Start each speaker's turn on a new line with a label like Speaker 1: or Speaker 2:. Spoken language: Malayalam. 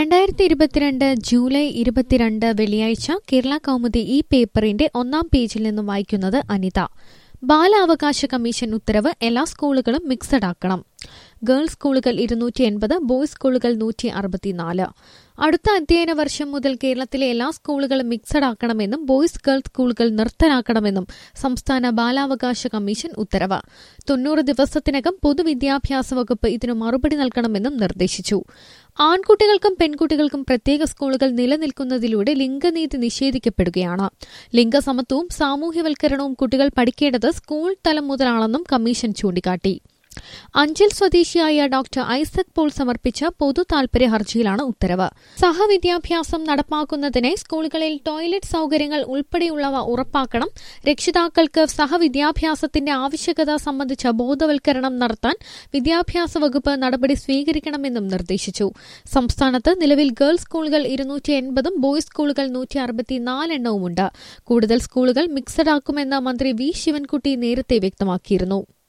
Speaker 1: രണ്ടായിരത്തി ഇരുപത്തിരണ്ട് ജൂലൈ ഇരുപത്തിരണ്ട് വെള്ളിയാഴ്ച കേരള കൗമുദി ഈ പേപ്പറിന്റെ ഒന്നാം പേജിൽ നിന്നും വായിക്കുന്നത് അനിത ബാലാവകാശ കമ്മീഷൻ ഉത്തരവ് എല്ലാ സ്കൂളുകളും മിക്സഡ് ആക്കണം ഗേൾസ് സ്കൂളുകൾ ഇരുന്നൂറ്റി എൺപത് ബോയ്സ് സ്കൂളുകൾ നൂറ്റി അറുപത്തിനാല് അടുത്ത അധ്യയന വർഷം മുതൽ കേരളത്തിലെ എല്ലാ സ്കൂളുകളും മിക്സഡ് ആക്കണമെന്നും ബോയ്സ് ഗേൾസ് സ്കൂളുകൾ നിർത്തലാക്കണമെന്നും സംസ്ഥാന ബാലാവകാശ കമ്മീഷൻ ഉത്തരവ് തൊണ്ണൂറ് ദിവസത്തിനകം പൊതുവിദ്യാഭ്യാസ വകുപ്പ് ഇതിനു മറുപടി നൽകണമെന്നും നിർദ്ദേശിച്ചു ആൺകുട്ടികൾക്കും പെൺകുട്ടികൾക്കും പ്രത്യേക സ്കൂളുകൾ നിലനിൽക്കുന്നതിലൂടെ ലിംഗനീതി നിഷേധിക്കപ്പെടുകയാണ് ലിംഗസമത്വവും സാമൂഹ്യവൽക്കരണവും കുട്ടികൾ പഠിക്കേണ്ടത് സ്കൂൾ തലം മുതലാണെന്നും കമ്മീഷൻ ചൂണ്ടിക്കാട്ടി അഞ്ചൽ സ്വദേശിയായ ഡോക്ടർ ഐസക് പോൾ സമർപ്പിച്ച പൊതു താൽപര്യ ഹർജിയിലാണ് ഉത്തരവ് സഹവിദ്യാഭ്യാസം നടപ്പാക്കുന്നതിന് സ്കൂളുകളിൽ ടോയ്ലറ്റ് സൌകര്യങ്ങൾ ഉൾപ്പെടെയുള്ളവ ഉറപ്പാക്കണം രക്ഷിതാക്കൾക്ക് സഹവിദ്യാഭ്യാസത്തിന്റെ ആവശ്യകത സംബന്ധിച്ച ബോധവൽക്കരണം നടത്താൻ വിദ്യാഭ്യാസ വകുപ്പ് നടപടി സ്വീകരിക്കണമെന്നും നിർദ്ദേശിച്ചു സംസ്ഥാനത്ത് നിലവിൽ ഗേൾസ് സ്കൂളുകൾ ഇരുന്നൂറ്റി എൺപതും ബോയ്സ് സ്കൂളുകൾ നൂറ്റി അറുപത്തിനാലെണ്ണവുമുണ്ട് കൂടുതൽ സ്കൂളുകൾ മിക്സഡ് ആക്കുമെന്ന് മന്ത്രി വി ശിവൻകുട്ടി നേരത്തെ വ്യക്തമാക്കിയിരുന്നു